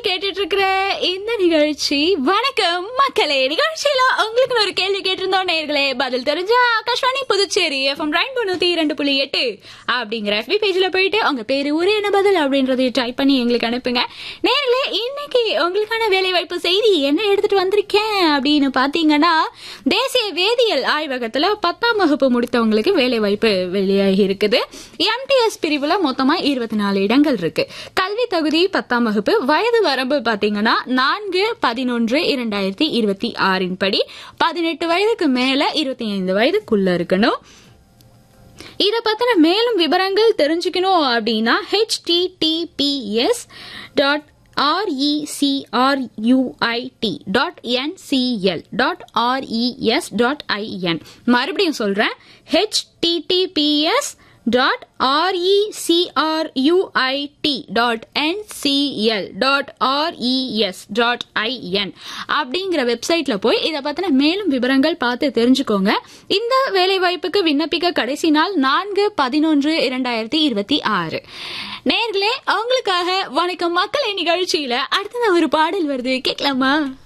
நீங்கள் கேட்டுட்டு இருக்கிற இந்த நிகழ்ச்சி வணக்கம் மக்களே நிகழ்ச்சியில உங்களுக்கு நான் ஒரு கேள்வி கேட்டிருந்தோம் நேர்களே பதில் தெரிஞ்சா ஆகாஷ்வாணி புதுச்சேரி எஃப்எம் ரெண்டு நூத்தி இரண்டு புள்ளி எட்டு அப்படிங்கிற எஃபி பேஜ்ல போயிட்டு உங்க பேரு ஊரு என்ன பதில் அப்படின்றதை டைப் பண்ணி எங்களுக்கு அனுப்புங்க நேர்களே இன்னைக்கு உங்களுக்கான வேலை வாய்ப்பு செய்தி என்ன எடுத்துட்டு வந்திருக்கேன் அப்படின்னு பாத்தீங்கன்னா தேசிய வேதியியல் ஆய்வகத்துல பத்தாம் வகுப்பு முடித்தவங்களுக்கு வேலை வாய்ப்பு வெளியாகி இருக்குது எம்டிஎஸ் பிரிவுல மொத்தமா இருபத்தி நாலு இடங்கள் இருக்கு கல்வி தகுதி பத்தாம் வகுப்பு வயது வரம்பு பாத்தீங்கன்னா நான்கு பதினொன்று இரண்டாயிரத்தி இருபத்தி ஆறின் படி பதினெட்டு வயதுக்கு மேல இருபத்தி ஐந்து வயதுக்குள்ள இருக்கணும் இத பத்தின மேலும் விவரங்கள் தெரிஞ்சுக்கணும் அப்படின்னா HTTPS dot RECRUIT dot NCL dot RES dot IN மறுபடியும் சொல்றேன் HTTPS dot RECRUIT dot NCL dot RES dot IN அப்படிங்கிற வெப்சைட்ல போய் இதை பத்தின மேலும் விவரங்கள் பார்த்து தெரிஞ்சுக்கோங்க இந்த வேலை வாய்ப்புக்கு விண்ணப்பிக்க கடைசி நாள் நான்கு பதினொன்று இரண்டாயிரத்தி இருபத்தி ஆறு நேர்களே அவங்களுக்காக வணக்கம் மக்களை நிகழ்ச்சியில அடுத்தது ஒரு பாடல் வருது கேட்கலாமா